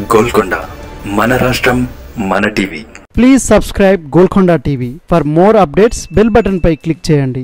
గోల్కొండ మన రాష్ట్రం మన TV please subscribe Golconda TV for more updates bell button పై క్లిక్ చేయండి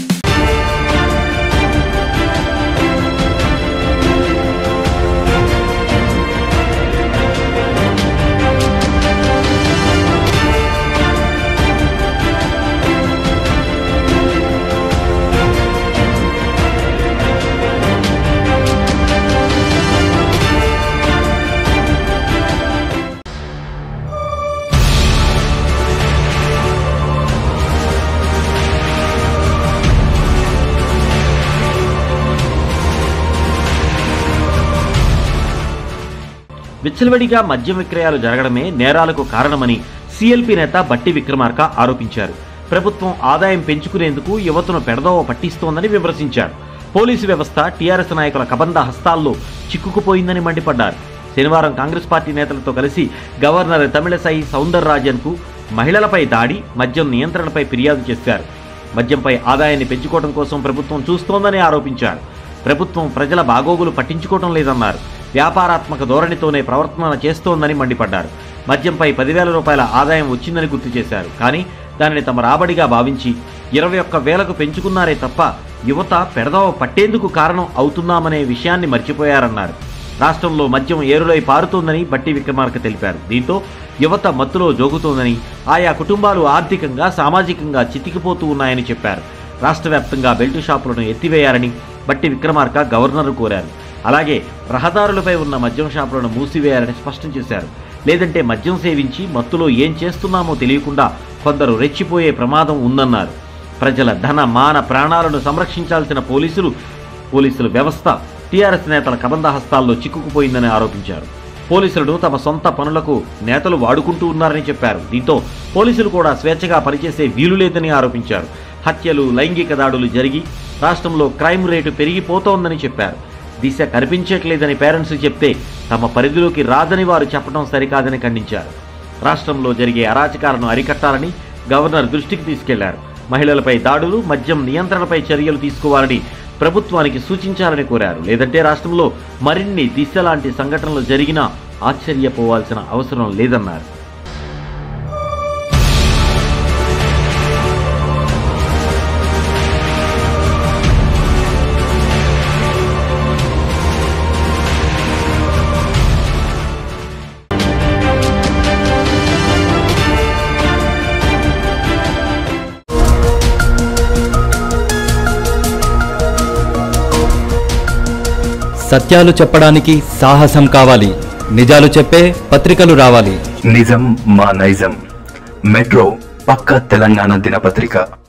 విచ్చలవిడిగా మద్యం విక్రయాలు జరగడమే నేరాలకు కారణమని సీఎల్పీ నేత బట్టి విక్రమార్క ఆరోపించారు ప్రభుత్వం ఆదాయం పెంచుకునేందుకు యువతను పెడదోవ పట్టిస్తోందని విమర్శించారు పోలీసు వ్యవస్థ టీఆర్ఎస్ నాయకుల కబంధ హస్తాల్లో చిక్కుకుపోయిందని మండిపడ్డారు శనివారం కాంగ్రెస్ పార్టీ నేతలతో కలిసి గవర్నర్ తమిళసై సౌందరరాజన్కు మహిళలపై దాడి మద్యం నియంత్రణపై ఫిర్యాదు చేశారు మద్యంపై ఆదాయాన్ని పెంచుకోవడం కోసం ప్రభుత్వం చూస్తోందని ఆరోపించారు ప్రభుత్వం ప్రజల బాగోగులు పట్టించుకోవడం లేదన్నారు వ్యాపారాత్మక ధోరణితోనే ప్రవర్తన చేస్తోందని మండిపడ్డారు మద్యంపై పదివేల రూపాయల ఆదాయం వచ్చిందని గుర్తు చేశారు కానీ దానిని తమ రాబడిగా భావించి ఇరవై ఒక్క వేలకు పెంచుకున్నారే తప్ప యువత పెడదవ పట్టేందుకు కారణం అవుతున్నామనే విషయాన్ని మర్చిపోయారన్నారు రాష్ట్రంలో మద్యం ఏరులై పారుతోందని బట్టి విక్రమార్క తెలిపారు దీంతో యువత మత్తులో జోగుతోందని ఆయా కుటుంబాలు ఆర్థికంగా సామాజికంగా చితికిపోతూ ఉన్నాయని చెప్పారు రాష్ట్ర వ్యాప్తంగా బెల్ట్ షాపులను ఎత్తివేయాలని బట్టి విక్రమార్క గవర్నర్ కోరారు అలాగే రహదారులపై ఉన్న మద్యం షాపులను మూసివేయాలని స్పష్టం చేశారు లేదంటే మద్యం సేవించి మత్తులో ఏం చేస్తున్నామో తెలియకుండా కొందరు రెచ్చిపోయే ప్రమాదం ఉందన్నారు ప్రజల ధన మాన ప్రాణాలను సంరక్షించాల్సిన పోలీసులు పోలీసుల వ్యవస్థ టీఆర్ఎస్ నేతల కబంధ హస్తాల్లో చిక్కుకుపోయిందని ఆరోపించారు పోలీసులను తమ సొంత పనులకు నేతలు వాడుకుంటూ ఉన్నారని చెప్పారు దీంతో పోలీసులు కూడా స్వేచ్ఛగా పనిచేసే వీలు లేదని ఆరోపించారు హత్యలు లైంగిక దాడులు జరిగి రాష్ట్రంలో క్రైమ్ రేటు పెరిగిపోతోందని చెప్పారు దిశ కనిపించట్లేదని పేరెంట్స్ చెప్తే తమ పరిధిలోకి రాదని వారు చెప్పడం సరికాదని ఖండించారు రాష్ట్రంలో జరిగే అరాచకాలను అరికట్టాలని గవర్నర్ దృష్టికి తీసుకెళ్లారు మహిళలపై దాడులు మద్యం నియంత్రణపై చర్యలు తీసుకోవాలని ప్రభుత్వానికి సూచించాలని కోరారు లేదంటే రాష్ట్రంలో మరిన్ని దిశ లాంటి సంఘటనలు జరిగినా ఆశ్చర్యపోవాల్సిన అవసరం లేదన్నారు సత్యాలు చెప్పడానికి సాహసం కావాలి నిజాలు చెప్పే పత్రికలు రావాలి నిజం మా నైజం మెట్రో పక్క తెలంగాణ దినపత్రిక